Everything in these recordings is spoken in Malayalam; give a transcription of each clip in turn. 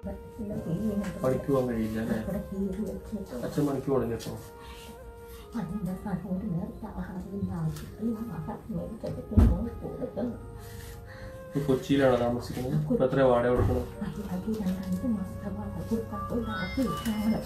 പണിക്ക് പോകാൻ കഴിയില്ല അല്ലേ ഇവിടെ കീറി വെച്ചിട്ട് അച്ഛൻ പണിക്ക് പോകണില്ല ഇപ്പോൾ അതിൻ്റെ കണ്ണൂർ നേരത്തെ ആഹാരം ആശുപത്രി ആഹാരം മേടിച്ചിട്ട് മോൾ കൊടുക്കുന്നു ഈ കൊച്ചിയിലാണോ താമസിക്കുന്നത് ഇപ്പൊ എത്ര വാടക കൊടുക്കണം അത് രണ്ട് മാസത്തെ കൊടുക്കത്തുള്ള ഞങ്ങളെ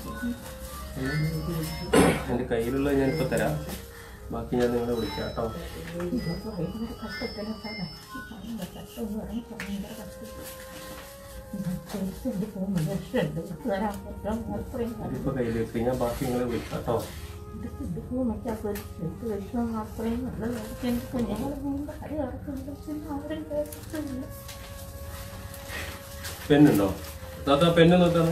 എൻ്റെ കയ്യിലുള്ള ഞാനിപ്പോൾ തരാം ബാക്കി ഞാൻ നിങ്ങളെ വിളിക്കാം കേട്ടോ ഭയങ്കര കഷ്ടത്തിലാണ് ഭയങ്കര കഷ്ടം എന്ന് പറഞ്ഞാൽ ഭയങ്കര കഷ്ടത്തിൽ ചേച്ചിൻ്റെ മൂന്ന് ലക്ഷമുണ്ട് വരാൻ പറ്റും അത്രയും ഇതിപ്പോൾ കയ്യിൽ വെച്ച് ഞാൻ ബാക്കി നിങ്ങളെ വിളിക്കാം കേട്ടോ ഇത് ഭൂമിക്കകത്ത് എട്ട് ലക്ഷം അത്രയും നല്ല എനിക്ക് ഞങ്ങൾ മൂന്ന് കാര്യം ഇറക്കുന്നുണ്ട് പിന്നെ ആരും കേട്ടിട്ടില്ല പെണ്ണുണ്ടോ താത്ത പെണ്ണ് നോക്കാണ്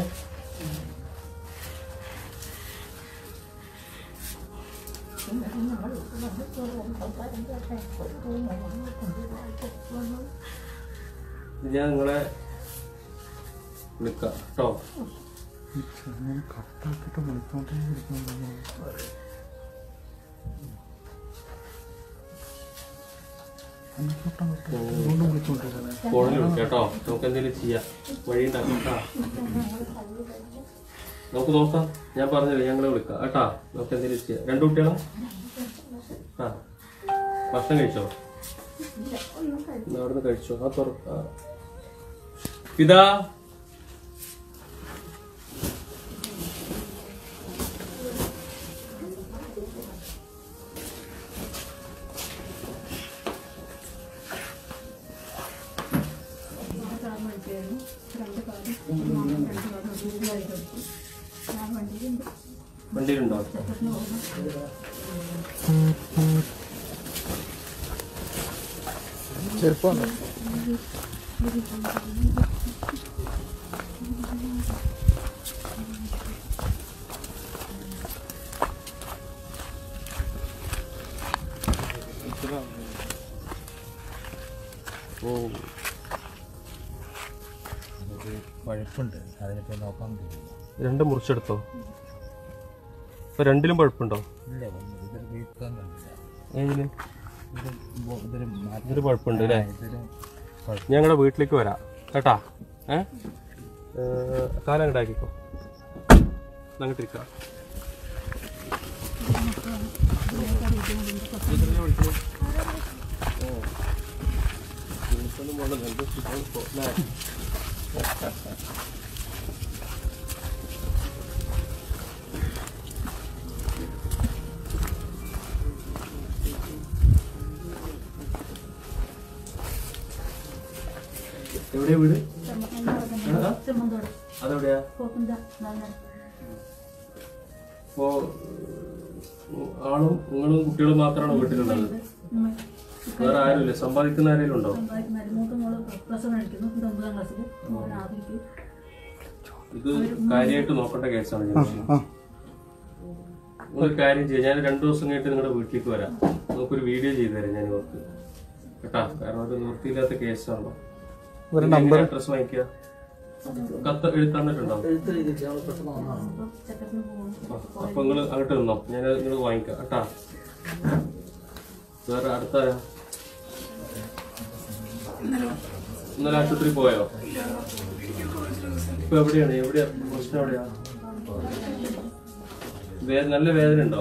പിന്നെ ഞങ്ങൾ വന്നിട്ട് ആൾക്കാരുടെ കൊണ്ടുപോയി ഇത് ഞാൻ നിങ്ങളെ വിളിക്കാം കേട്ടോ കട്ടാക്കിട്ട് വിളിച്ചോണ്ടേ ഇരിക്കുന്നു അതുകൊണ്ട് വിളിച്ചോണ്ടിരുന്നത് ഫോണിൽ വിളിക്കാം കേട്ടോ നമുക്ക് എന്തെങ്കിലും ചെയ്യാം വഴി ഉണ്ടാക്കാം കേട്ടോ നമുക്ക് നോക്കാം ഞാൻ പറഞ്ഞില്ലേ ഞങ്ങളെ വിളിക്കാം കേട്ടാ നമുക്ക് എന്തെങ്കിലും ചെയ്യാം രണ്ട് കുട്ടികളാ ആ ഭക്ഷണം കഴിച്ചോ എന്നാ അവിടുന്ന് കഴിച്ചോ ആ തുറക്ക പിതാ വണ്ടിയിലുണ്ടോ ചെറുപ്പമുണ്ടോ ഓ പഴുപ്പുണ്ട് അതിനിപ്പോ നോക്കാൻ പറ്റില്ല രണ്ട് മുറിച്ചെടുത്തോ ഇപ്പൊ രണ്ടിലും പഴുപ്പുണ്ടോ ഇല്ല ഒന്നും ഇതൊരു വീക്കാൻ കണ്ടില്ല ഏതില് ഇത് ബോ- ഇതൊരു മാറ്റം ഇതൊരു പഴുപ്പുണ്ട് അല്ലേ ഇതൊരു ഞങ്ങളുടെ വീട്ടിലേക്ക് വരാം കേട്ടാ ഏ ഏ, കാലം അങ്ങോട്ടാക്കിക്കോ അങ്ങോട്ടിരിക്കാം എവിടെയാ വീട് എവിടെയാ? അതെവിടെയാ അപ്പോ ഉം, ആളും നിങ്ങളും കുട്ടികളും മാത്രമാണോ വീട്ടിലുള്ളത് വേറെ ആരുമില്ല സമ്പാദിക്കുന്ന ആരെങ്കിലും ഉണ്ടോ മൂത്ത മോള് പ്ലസ് വൺ അടിക്കുന്നു ഇത് ഒമ്പതാം ക്ലാസ്സിൽ മോൻ ആദ്യക്ക് ഇത് കാര്യമായിട്ട് നോക്കേണ്ട കേസാണ് ഞാൻ ഒരു കാര്യം ചെയ്യാം ഞാൻ രണ്ടു ദിവസം കഴിഞ്ഞിട്ട് നിങ്ങളുടെ വീട്ടിലേക്ക് വരാം നമുക്കൊരു വീഡിയോ ചെയ്തു തരാം ഞാൻ ഇവർക്ക് കേട്ടാ കാരണം ഒരു നിവൃത്തിയില്ലാത്ത കേസാണല്ലോ ഒരു നമ്പർ അഡ്രസ് വാങ്ങിക്കുക കത്ത് എഴുത്താന്നിട്ടുണ്ടോ ചെക്കപ്പിന് പോകുന്നു അപ്പൊ നിങ്ങള് അങ്ങോട്ട് നിന്നോ ഞാൻ നിങ്ങൾ വാങ്ങിക്കാം കേട്ടാ വേറെ അടുത്ത ആരാ? ഇന്നലെ ആശുപത്രി പോയോ ഇപ്പൊ എവിടെയാണ് എവിടെയാ പ്രശ്നം എവിടെയാ വേ- നല്ല വേദന ഉണ്ടോ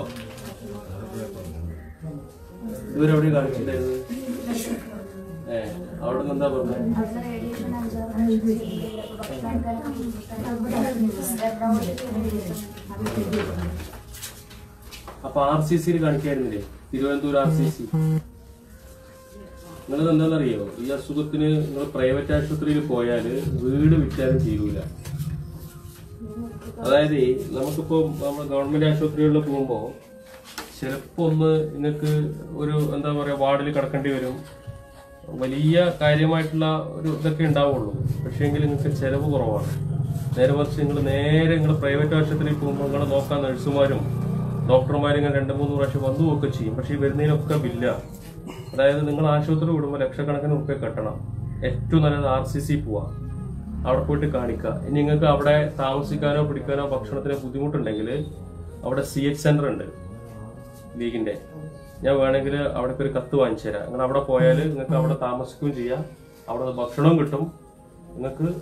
ഇവരെവിടെ കാണിച്ചിട്ടുണ്ടായിരുന്നു ഏ അവിടെ നിന്ന് എന്താ പറഞ്ഞത് അപ്പൊ ആർ സി സിയിൽ കാണിക്കായിരുന്നില്ലേ തിരുവനന്തപുരം ആർ സി സി നിങ്ങളത് എന്താണെന്നറിയോ ഈ അസുഖത്തിന് നിങ്ങൾ പ്രൈവറ്റ് ആശുപത്രിയിൽ പോയാൽ വീട് വിറ്റാലും തീരൂല അതായത് നമുക്കിപ്പോ നമ്മൾ ഗവൺമെന്റ് ആശുപത്രികളിൽ പോകുമ്പോ ചിലപ്പോ ഒന്ന് നിങ്ങൾക്ക് ഒരു എന്താ പറയാ വാർഡിൽ കിടക്കേണ്ടി വരും വലിയ കാര്യമായിട്ടുള്ള ഒരു ഇതൊക്കെ ഉണ്ടാവുള്ളൂ പക്ഷേങ്കിൽ നിങ്ങൾക്ക് ചെലവ് കുറവാണ് നേരെ മറിച്ച് നിങ്ങൾ നേരെ നിങ്ങൾ പ്രൈവറ്റ് ആശുപത്രിയിൽ പോകുമ്പോൾ നിങ്ങളെ നോക്കാൻ നഴ്സുമാരും ഡോക്ടർമാരും ഇങ്ങനെ രണ്ട് മൂന്ന് പ്രാവശ്യം വന്നു ഒക്കെ ചെയ്യും പക്ഷേ ഈ വരുന്നതിനൊക്കെ ബില്ല അതായത് നിങ്ങൾ ആശുപത്രി വിടുമ്പോൾ ലക്ഷക്കണക്കിന് ഉറുപ്പ്യ കെട്ടണം ഏറ്റവും നല്ലത് ആർ സി സി പോവാ അവിടെ പോയിട്ട് കാണിക്കുക ഇനി നിങ്ങൾക്ക് അവിടെ താമസിക്കാനോ പിടിക്കാനോ ഭക്ഷണത്തിനോ ബുദ്ധിമുട്ടുണ്ടെങ്കിൽ അവിടെ സി എച്ച് സെന്റർ ഉണ്ട് ലീഗിന്റെ ഞാൻ വേണമെങ്കിൽ അവിടെ ഒരു കത്ത് വാങ്ങിച്ചു തരാം നിങ്ങൾ അവിടെ പോയാൽ നിങ്ങൾക്ക് അവിടെ താമസിക്കുകയും ചെയ്യാം അവിടെ ഭക്ഷണവും കിട്ടും നിങ്ങൾക്ക്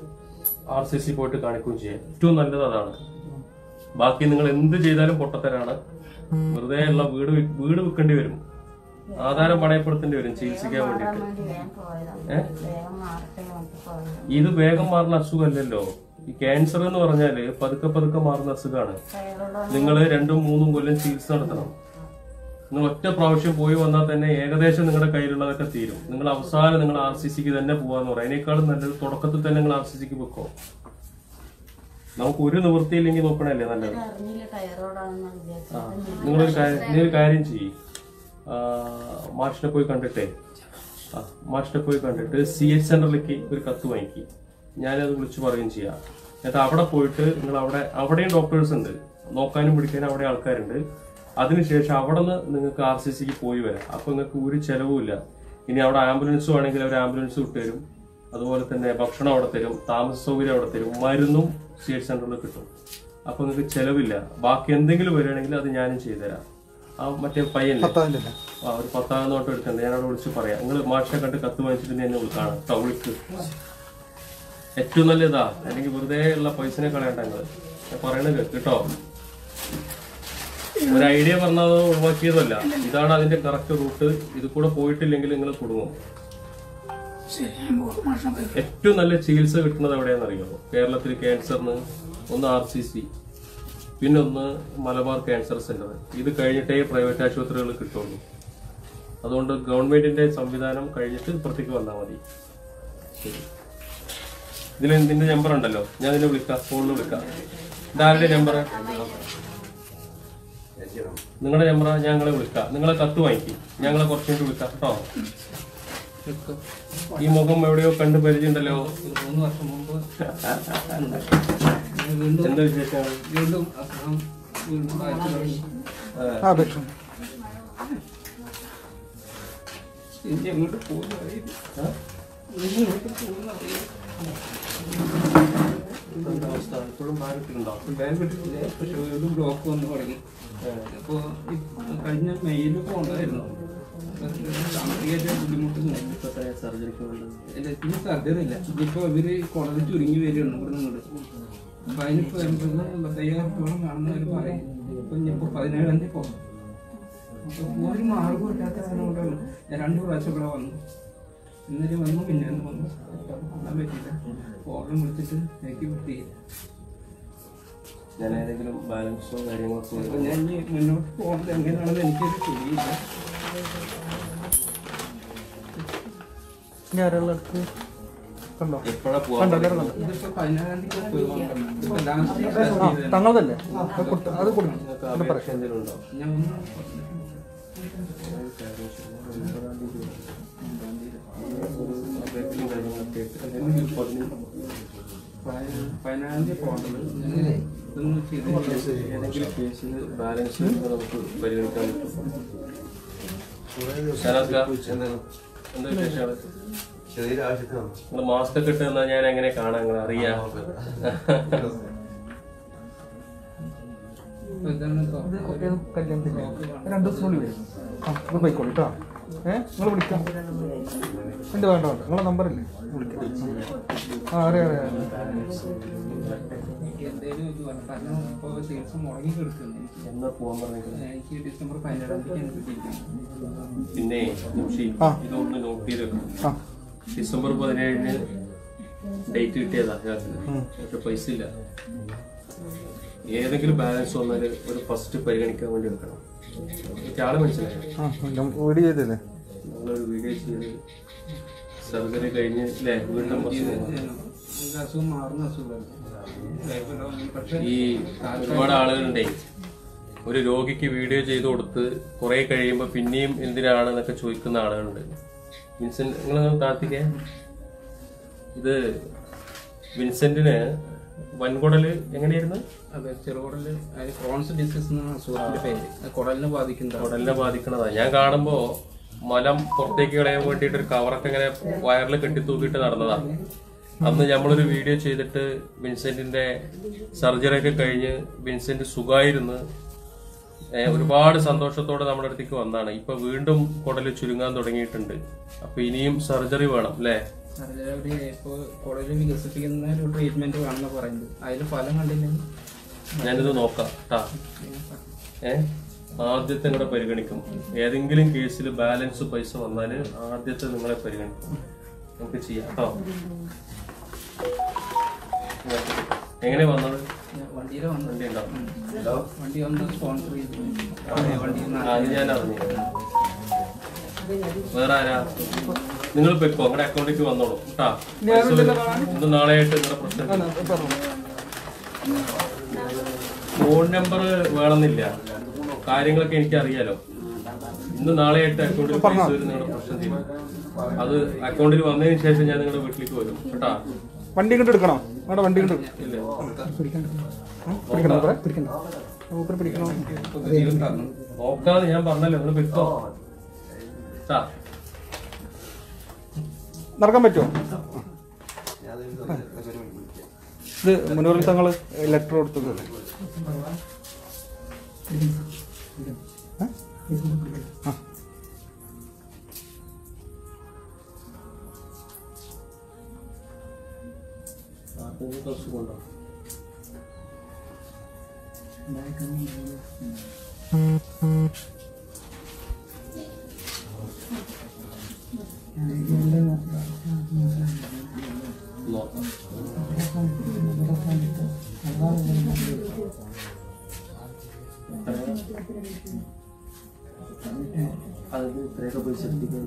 ആർ സി സി പോയിട്ട് കാണിക്കുകയും ചെയ്യാം ഏറ്റവും നല്ലത് അതാണ് ബാക്കി നിങ്ങൾ എന്ത് ചെയ്താലും പൊട്ടത്തരാണ് വെറുതെ ഉള്ള വീട് വി- വീട് വിൽക്കേണ്ടി വരും ആധാരം പണയപ്പെടുത്തേണ്ടി വരും ചികിത്സിക്കാൻ വേണ്ടിയിട്ട് വേണ്ടി വേഗം പോയതാണ് വേഗം മാറട്ടെ നമുക്ക് പോയത് ഇത് വേഗം മാറുന്ന അസുഖമല്ലല്ലോ ഈ ക്യാൻസർ എന്ന് പറഞ്ഞാല് പതുക്കെ പതുക്കെ മാറുന്ന അസുഖമാണ് തൈറോയ്ഡ് നിങ്ങൾ രണ്ടും മൂന്നും കൊല്ലം ചികിത്സ നടത്തണം നിങ്ങൾ ഒറ്റ പ്രാവശ്യം പോയി വന്നാൽ തന്നെ ഏകദേശം നിങ്ങളുടെ കയ്യിലുള്ളതൊക്കെ തീരും നിങ്ങൾ അവസാനം നിങ്ങൾ ആർ സി സിക്ക് തന്നെ പോവാന്ന് പറയാം അതിനേക്കാളും നല്ലത് തുടക്കത്തിൽ തന്നെ നിങ്ങൾ ആർ സി സിക്ക് വെക്കോ നമുക്ക് ഒരു നിവൃത്തിയില്ലെങ്കിൽ നോക്കണല്ലേ നല്ലത് അറിഞ്ഞില്ല തൈറോയ്ഡാണെന്ന് വിചാരിച്ചത് നിങ്ങളൊരു കാര്യം നീ ഒരു കാര്യം ചെയ്യ് ആ, മാഷിനെ പോയി കണ്ടിട്ടേ ആ മാഷിനെ പോയി കണ്ടിട്ട് സി എച്ച് സെന്ററിലേക്ക് ഒരു കത്ത് വാങ്ങിക്കും ഞാനത് വിളിച്ചു പറയുകയും ചെയ്യാം എന്നിട്ട് അവിടെ പോയിട്ട് നിങ്ങൾ അവിടെ അവിടെയും ഡോക്ടേഴ്സ് ഉണ്ട് നോക്കാനും പിടിക്കാനും അവിടെ ആൾക്കാരുണ്ട് അതിനുശേഷം അവിടെ നിന്ന് നിങ്ങൾക്ക് ആർ സി സിക്ക് പോയി വരാം അപ്പൊ നിങ്ങൾക്ക് ഒരു ചെലവുമില്ല ഇനി അവിടെ ആംബുലൻസ് വേണമെങ്കിൽ അവർ ആംബുലൻസ് വിട്ടുതരും അതുപോലെ തന്നെ ഭക്ഷണം അവിടെ തരും താമസ സൗകര്യം അവിടെ തരും മരുന്നും സി എച്ച് സെന്ററിൽ കിട്ടും അപ്പൊ നിങ്ങൾക്ക് ചെലവില്ല ബാക്കി എന്തെങ്കിലും വരികയാണെങ്കിൽ അത് ഞാനും ചെയ്തുതരാം ആ മറ്റേ പയ്യല്ലേ പത്താതിൻ്റെ അല്ലേ ആ ഒരു പത്താം നോട്ട് എടുക്കണ്ട ഞാൻ അവിടെ വിളിച്ച് പറയാം നിങ്ങൾ മാഷിനെ കണ്ട് കത്ത് വാങ്ങിച്ചിട്ട് എന്നെ വിളിക്കാണ് കേട്ടോ വിളിക്ക് ഏറ്റവും നല്ലതാ അല്ലെങ്കിൽ വെറുതെ ഉള്ള പൈസനെ കളയണ്ട നിങ്ങള് ഞാൻ പറയണത് കേക്ക് കേട്ടോ ഒരു ഐഡിയ പറഞ്ഞത് ഒഴിവാക്കിയതല്ല ഇതാണ് അതിന്റെ കറക്റ്റ് റൂട്ട് ഇത് കൂടെ പോയിട്ടില്ലെങ്കിൽ നിങ്ങൾ കുടുങ്ങും ഏറ്റവും നല്ല ചികിത്സ കിട്ടുന്നത് എവിടെയാണെന്നറിയോ കേരളത്തിൽ ക്യാൻസറിന് ഒന്ന് ആർ സി സി പിന്നെ ഒന്ന് മലബാർ ക്യാൻസർ സെന്റർ ഇത് കഴിഞ്ഞിട്ടേ പ്രൈവറ്റ് ആശുപത്രികൾ കിട്ടുള്ളൂ അതുകൊണ്ട് ഗവൺമെന്റിന്റെ സംവിധാനം കഴിഞ്ഞിട്ട് ഇപ്പുറത്തേക്ക് വന്നാൽ മതി ശരി ഇതിൽ നിന്റെ നമ്പർ ഉണ്ടല്ലോ ഞാൻ നിന്നെ വിളിക്കാം ഫോണിൽ വിളിക്കാം ഇതാരുടെ നമ്പർ നിങ്ങളുടെ നമ്പർ ഞങ്ങളെ വിളിക്കാം നിങ്ങളെ കത്ത് വാങ്ങിക്കും ഞങ്ങളെ കുറച്ച് കഴിഞ്ഞിട്ട് വിളിക്കാം കേട്ടോ ഈ മുഖം എവിടെയോ കണ്ട് പരിചയമുണ്ടല്ലോ മൂന്ന് വർഷം മുമ്പ് വീണ്ടും എന്താ വിശേഷം വീണ്ടും അസുഖം വീണ്ടും വായിച്ചു തുടങ്ങി ആ അപേക്ഷ ഇനി എങ്ങോട്ട് പോകുന്ന അറിയില്ല ആ? ഇനി എങ്ങോട്ട് പോകുന്ന അറിയില്ല എന്താ അവസ്ഥ ഇപ്പോഴും ഭാരത്തിലുണ്ടോ ബാങ്കിട്ടില്ല പക്ഷെ വീണ്ടും ബ്ലോക്ക് വന്ന് തുടങ്ങി അപ്പോൾ കഴിഞ്ഞ മെയ്യിൽ പോകണ്ടായിരുന്നു സാമ്പത്തികമായിട്ട് ബുദ്ധിമുട്ടുന്നുണ്ട് ഇപ്പോഴത്തെ സർജറിക്ക് വേണ്ടത് ഇല്ല, ഇനി സാധ്യത ഇല്ല ഇനിയിപ്പോ ഇവര് കോടതി ചുരുങ്ങി വരികയാണ് ഇവിടെ നിങ്ങോട്ട് അപ്പൊ അതിനിപ്പോ വരുമ്പോൾ അമ്പത്തയ്യായിരം രൂപ കാണുന്നവർ പറയും ഇപ്പൊ ഇനിയിപ്പോ പതിനേഴാം തീയതി പോകാം അപ്പൊ ഒരു മാർഗം ഇല്ലാത്ത കാരണം കൊണ്ടാണ് ഞാൻ രണ്ടു പ്രാവശ്യം ഇവിടെ വന്നു ഇന്നലെ വന്നു പിന്നെ ഒന്ന് വന്നു കാണാൻ പറ്റില്ല ഓർഡർ വിളിച്ചിട്ട് എനിക്ക് പറ്റിയില്ല ഞാൻ ഏതെങ്കിലും ബാലൻസോ കാര്യങ്ങളൊക്കെ അപ്പൊ ഞാൻ ഇനി മുന്നോട്ട് പോകുന്നത് എങ്ങനെയാണെന്ന് എനിക്കൊരു പിടിയില്ല ഇനി ആരാളുടെ അടുത്ത് കണ്ടോ എപ്പോഴാ പോവാൻ കണ്ടോ എല്ലാവരും കണ്ടോ ഇതിപ്പോ പതിനാറാം തീയതി പോയി നോക്കണം ഇപ്പൊ ലാസ്റ്റ് ആ തങ്ങളതല്ലേ അത് കൊടുത്ത അത് കൊടുക്കും നിങ്ങൾക്ക് അപേക്ഷ എന്തെങ്കിലും ഉണ്ടോ ഞാൻ ഒന്ന് അപേക്ഷയും കാര്യങ്ങളൊക്കെ ആയിട്ട് എന്തെങ്കിലും പതിനഞ്ച് പതിനാറാം തീയതി പോകേണ്ടത് ഇതൊന്നും ചെയ്തില്ല ഏതെങ്കിലും കേസിന് ബാലൻസ് നമുക്ക് പരിഗണിക്കാൻ പറ്റും ശരത് എന്താ എന്താ വിശേഷമാണ് ചെറിയൊരു ആവശ്യത്തിനാണ് നിങ്ങൾ മാസ്ക് ഒക്കെ ഇട്ട് തന്നാൽ ഞാൻ എങ്ങനെ കാണാൻ നിങ്ങൾ അറിയാം ഇപ്പൊ ഇതാണ് ഇപ്പൊ ഒക്കെ കല്യാണത്തിന് രണ്ട് ദിവസം കൂടി വരും ആ നിങ്ങൾ പോയിക്കോളൂ കേട്ടോ ഏ നിങ്ങൾ വിളിക്കാം ഉണ്ട് വേണ്ട വേണ്ട നിങ്ങളെ നമ്പറില്ലേ വിളിക്കാം ആ അറിയാം അറിയാം എനിക്ക് എന്തേലും ഇത് വേണം കാരണം ഇപ്പൊ ചികിത്സ മുടങ്ങി കിടക്കുന്നു എനിക്ക് എന്നാ പോവാൻ പറഞ്ഞിരിക്കുന്നത് എനിക്ക് ഡിസംബർ പതിനേഴാം തീയതി കിട്ടിയിരിക്കുന്നത് പിന്നെ ജംഷി ആ. ഇതൊന്ന് നോട്ട് ചെയ്ത് വെക്കണം. ആ ഡിസംബർ പതിനേഴിന് ഡേറ്റ് കിട്ടിയതാ ഞങ്ങൾക്ക് പക്ഷെ പൈസ ഇല്ല ഏതെങ്കിലും ബാലൻസ് വന്നാൽ ഒരു ഫസ്റ്റ് പരിഗണിക്കാൻ വേണ്ടി വെക്കണം എനിക്ക് ആളെ മനസ്സിലായോ ആ ഞാൻ വീഡിയോ ചെയ്തല്ലേ നമ്മളൊരു വീഡിയോ ചെയ്ത് സർജറി കഴിഞ്ഞ് അല്ലേ വീണ്ടും പ്രശ്നം ഇത് അസുഖം മാറുന്ന അസുഖമാണ് പക്ഷെ ഈ ഒരുപാട് ആളുകളുണ്ടേ ഒരു രോഗിക്ക് വീഡിയോ ചെയ്ത് കൊടുത്ത് കുറെ കഴിയുമ്പോൾ പിന്നെയും എന്തിനാണ് എന്നൊക്കെ ചോദിക്കുന്ന ആളുകളുണ്ട് വിൻസെന്റ് നിങ്ങൾ താത്തിക്കേ ഇത് വിൻസെന്റിന് വൻകുടല് എങ്ങനെയായിരുന്നു അതെ ചെറുകുടല് അതിന് ക്രോൺസ് ഡിസീസ് എന്നാണ് അസുഖത്തിന്റെ പേര് അത് കുടലിനെ ബാധിക്കുന്നതാണ് കുടലിനെ ബാധിക്കണതാ ഞാൻ കാണുമ്പോ മലം പുറത്തേക്ക് കളയാൻ വേണ്ടിയിട്ട് ഒരു കവറൊക്കെ ഇങ്ങനെ വയറിൽ കെട്ടി തൂക്കിയിട്ട് നടന്നതാ അന്ന് നമ്മളൊരു വീഡിയോ ചെയ്തിട്ട് വിൻസെന്റിന്റെ സർജറി ഒക്കെ കഴിഞ്ഞ് വിൻസെന്റ് സുഖമായിരുന്നു ഏഹ് ഒരുപാട് സന്തോഷത്തോടെ നമ്മുടെ അടുത്തേക്ക് വന്നാണ് ഇപ്പൊ വീണ്ടും കുടല് ചുരുങ്ങാൻ തുടങ്ങിയിട്ടുണ്ട് അപ്പൊ ഇനിയും സർജറി വേണം അല്ലേ അതിൽ അവര് ഇപ്പോൾ കോളേജിൽ വികസിപ്പിക്കുന്ന ഒരു ട്രീറ്റ്മെന്റ് വേണമെന്ന് പറയുന്നത് അതിൽ ഫലം കണ്ടില്ലെങ്കിൽ ഞാനിത് നോക്കാം കേട്ടാ ഏ ആദ്യത്തെ നിങ്ങളെ പരിഗണിക്കും ഏതെങ്കിലും കേസിൽ ബാലൻസ് പൈസ വന്നാൽ ആദ്യത്തെ നിങ്ങളെ പരിഗണിക്കും നമുക്ക് ചെയ്യാം കേട്ടോ എങ്ങനെ വന്നത് വണ്ടിയിൽ വന്നു വണ്ടി ഉണ്ടാവും വണ്ടി വന്ന് സ്പോൺസർ ചെയ്തു വണ്ടി ആ, അത് ഞാൻ അറിഞ്ഞു വേറെ ആരാ നിങ്ങൾ പൊയ്ക്കോ നിങ്ങളുടെ അക്കൗണ്ടിലേക്ക് വന്നോളൂ കേട്ടാ ഇന്ന് നാളെ ആയിട്ട് നിങ്ങളുടെ പ്രശ്നം പറഞ്ഞു ഫോൺ നമ്പർ വേണമെന്നില്ല കാര്യങ്ങളൊക്കെ എനിക്ക് അറിയാലോ ഇന്ന് നാളെ ആയിട്ട് അക്കൗണ്ടിൽ പൈസ വരും നിങ്ങളുടെ പ്രശ്നം തീരും അത് അക്കൗണ്ടിൽ വന്നതിന് ശേഷം ഞാൻ നിങ്ങളുടെ വീട്ടിലേക്ക് വരും കേട്ടാ വണ്ടി ഇങ്ങോട്ട് എടുക്കണോ നിങ്ങളുടെ വണ്ടി ഇങ്ങോട്ട് ഇല്ലേ പിടിക്കണോ ഊപ്പറെ? പിടിക്കണോ ഊപ്പറെ പിടിക്കണോ ജീവൻ തന്നു നോക്കാന്ന് ഞാൻ പറഞ്ഞല്ലോ നിങ്ങൾ പൊയ്ക്കോ കേട്ടാ നടക്കാൻ പറ്റുമോ ഇത് മുനൂറിൽ തങ്ങൾ ലെറ്റർ കൊടുത്തതല്ലേ ഏ? ആ ആർക്കെങ്കിലും അസുഖമുണ്ടോ നോക്കാം അതിന് ഇത്രയൊക്കെ പൈസ എത്തിക്കാൻ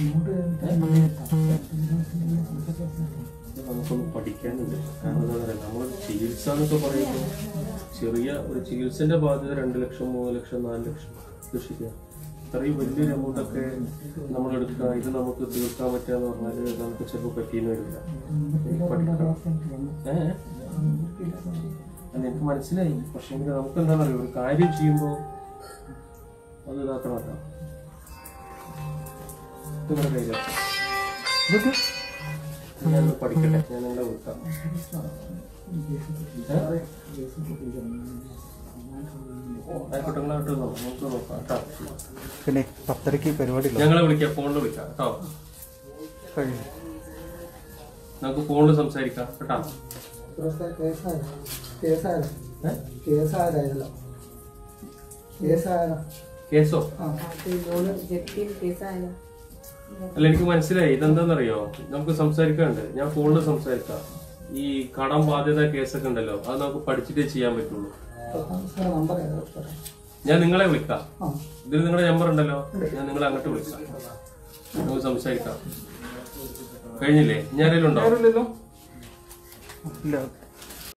നമുക്കൊന്ന് പഠിക്കാനുണ്ട് കാരണം എന്താ പറയുക നമ്മൾ ചികിത്സ എന്നൊക്കെ പറയുമ്പോൾ ചെറിയ ഒരു ചികിത്സന്റെ ബാധ്യത രണ്ട് ലക്ഷം മൂന്ന് ലക്ഷം നാല് ലക്ഷം കൃഷിക്കുക ഇത്രയും വലിയൊരു എമൗണ്ട് ഒക്കെ നമ്മൾ എടുക്കുക ഇത് നമുക്ക് തീർക്കാൻ പറ്റുക എന്ന് പറഞ്ഞാൽ നമുക്ക് ചിലപ്പോൾ പറ്റിയെന്ന് വരില്ല പഠിക്കണം ഏ അല്ല എനിക്ക് മനസ്സിലായി പക്ഷേ നമുക്ക് എന്താണെന്ന് അറിയോ ഒരു കാര്യം ചെയ്യുമ്പോൾ അത് ഇതാക്കണമല്ലോ ഇത് നിങ്ങളുടെ കയ്യിലാണ് ഇതൊക്കെ ഞാൻ പഠിക്കട്ടെ ഞാൻ നിങ്ങളെ വിളിക്കാം ആയിക്കോട്ടെ നിങ്ങളായിട്ട് നമുക്ക് നോക്കാം കേട്ടോ പിന്നെ പത്തരക്ക് പരിപാടി ഇല്ല ഞങ്ങളെ വിളിക്കാം ഫോണിൽ വിളിക്കാം കേട്ടോ കഴിഞ്ഞു നമുക്ക് ഫോണിൽ സംസാരിക്കാം കേട്ടോ ഏ? കേസായതായല്ലോ കേസായതാ കേസോ ആ കേസായ അല്ല എനിക്ക് മനസ്സിലായി ഇതെന്താണെന്നറിയോ നമുക്ക് സംസാരിക്കാനുണ്ട് ഞാൻ ഫോണിൽ സംസാരിക്കാം ഈ കടം ബാധ്യത കേസൊക്കെ ഉണ്ടല്ലോ അത് നമുക്ക് പഠിച്ചിട്ടേ ചെയ്യാൻ പറ്റുള്ളൂ സാർ നമ്പർ ഏതാ സാറേ ഞാൻ നിങ്ങളെ വിളിക്കാം ആ ഇതിൽ നിങ്ങളുടെ നമ്പർ ഉണ്ടല്ലോ ഞാൻ നിങ്ങളെ അങ്ങോട്ട് വിളിക്കാം നമുക്ക് സംസാരിക്കാം കഴിഞ്ഞില്ലേ ഞാൻ ആരെങ്കിലും ഉണ്ടോ ആരുമില്ലല്ലോ ഇല്ല